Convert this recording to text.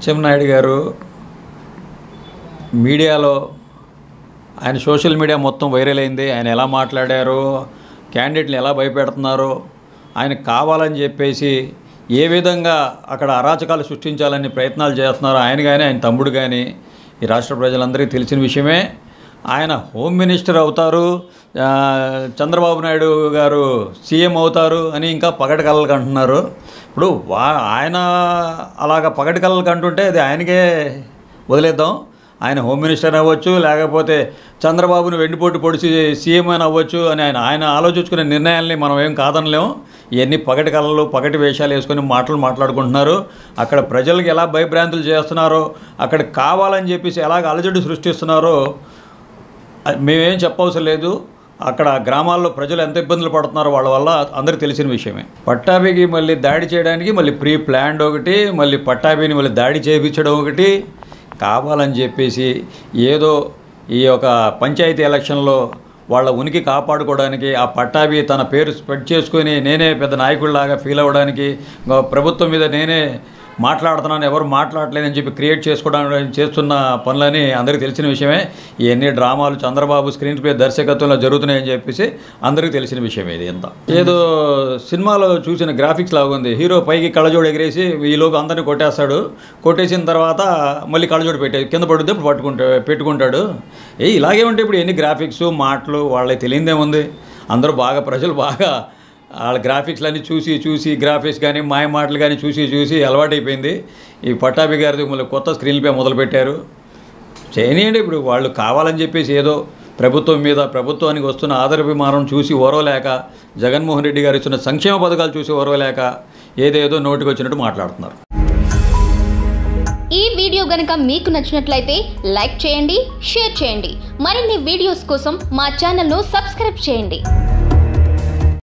అచ్చెన్నాయుడు గారు మీడియాలో ఆయన సోషల్ మీడియా మొత్తం వైరల్ అయింది ఆయన ఎలా మాట్లాడారో క్యాండిడేట్లు ఎలా భయపెడుతున్నారో ఆయన కావాలని చెప్పేసి ఏ విధంగా అక్కడ అరాచకాలు సృష్టించాలని ప్రయత్నాలు చేస్తున్నారో ఆయన కానీ ఆయన తమ్ముడు కానీ ఈ రాష్ట్ర ప్రజలందరికీ తెలిసిన విషయమే ఆయన హోమ్ మినిస్టర్ అవుతారు ఆ, చంద్రబాబు నాయుడు గారు సీఎం అవుతారు అని ఇంకా పగటి కలలు కంటున్నారు ఇప్పుడు వా ఆయన అలాగ పగటి కలలు కంటుంటే అది ఆయనకే వదిలేద్దాం ఆయన హోమ్ మినిస్టర్ అవ్వచ్చు లేకపోతే చంద్రబాబును వెండిపోటు పొడిచి సీఎం అని అవ్వచ్చు అని ఆయన ఆయన ఆలోచించుకునే నిర్ణయాల్ని మనం ఏం కాదనలేం ఇవన్నీ పగటి కళలు పగటి వేషాలు వేసుకొని మాటలు మాట్లాడుకుంటున్నారు అక్కడ ప్రజలకు ఎలా భయభ్రాంతులు చేస్తున్నారో అక్కడ కావాలని చెప్పేసి ఎలాగ అలజడి సృష్టిస్తున్నారో అది మేమేం చెప్పవసరం లేదు అక్కడ గ్రామాల్లో ప్రజలు ఎంత ఇబ్బందులు పడుతున్నారో వాళ్ళ వల్ల అందరికీ తెలిసిన విషయమే పట్టాభికి మళ్ళీ దాడి చేయడానికి మళ్ళీ ప్రీ ప్లాన్డ్ ఒకటి మళ్ళీ పట్టాభిని మళ్ళీ దాడి చేయించడం ఒకటి కావాలని చెప్పేసి ఏదో ఈ యొక్క పంచాయతీ ఎలక్షన్లో వాళ్ళ ఉనికి కాపాడుకోవడానికి ఆ పట్టాభి తన పేరు స్ప్రెడ్ చేసుకొని నేనే పెద్ద నాయకుడిలాగా ఫీల్ అవ్వడానికి ఇంకా ప్రభుత్వం మీద నేనే మాట్లాడుతున్నాను ఎవరు మాట్లాడలేదని చెప్పి క్రియేట్ చేసుకోవడానికి చేస్తున్న పనులని అందరికీ తెలిసిన విషయమే ఇవన్నీ డ్రామాలు చంద్రబాబు స్క్రీన్ ప్లే దర్శకత్వంలో జరుగుతున్నాయని చెప్పేసి అందరికీ తెలిసిన విషయం ఇది ఎంత ఏదో సినిమాలో చూసిన గ్రాఫిక్స్ లాగా ఉంది హీరో పైకి కళ్ళజోడు ఎగిరేసి ఈలోపు అందరిని కొట్టేస్తాడు కొట్టేసిన తర్వాత మళ్ళీ కళ్ళజోడు పెట్టే కింద పడుద్ది ఇప్పుడు పట్టుకుంటా పెట్టుకుంటాడు ఏ ఇలాగే ఉంటే ఇప్పుడు ఎన్ని గ్రాఫిక్స్ మాటలు వాళ్ళకి తెలియదేముంది అందరూ బాగా ప్రజలు బాగా వాళ్ళ గ్రాఫిక్స్ అన్నీ చూసి చూసి గ్రాఫిక్స్ కానీ మాయ మాటలు కానీ చూసి చూసి అలవాటైపోయింది ఈ పట్టాభి గారిది మళ్ళీ కొత్త స్క్రీన్ పే మొదలుపెట్టారు చేయనియండి ఇప్పుడు వాళ్ళు కావాలని చెప్పేసి ఏదో ప్రభుత్వం మీద ప్రభుత్వానికి వస్తున్న ఆదరాభిమానం చూసి ఓరవలేక జగన్మోహన్ రెడ్డి గారు ఇచ్చిన సంక్షేమ పథకాలు చూసి ఓరవలేక ఏదేదో నోటికి వచ్చినట్టు మాట్లాడుతున్నారు ఈ వీడియో గనుక మీకు నచ్చినట్లయితే లైక్ చేయండి షేర్ చేయండి మరిన్ని వీడియోస్ కోసం మా ఛానల్ను సబ్స్క్రైబ్ చేయండి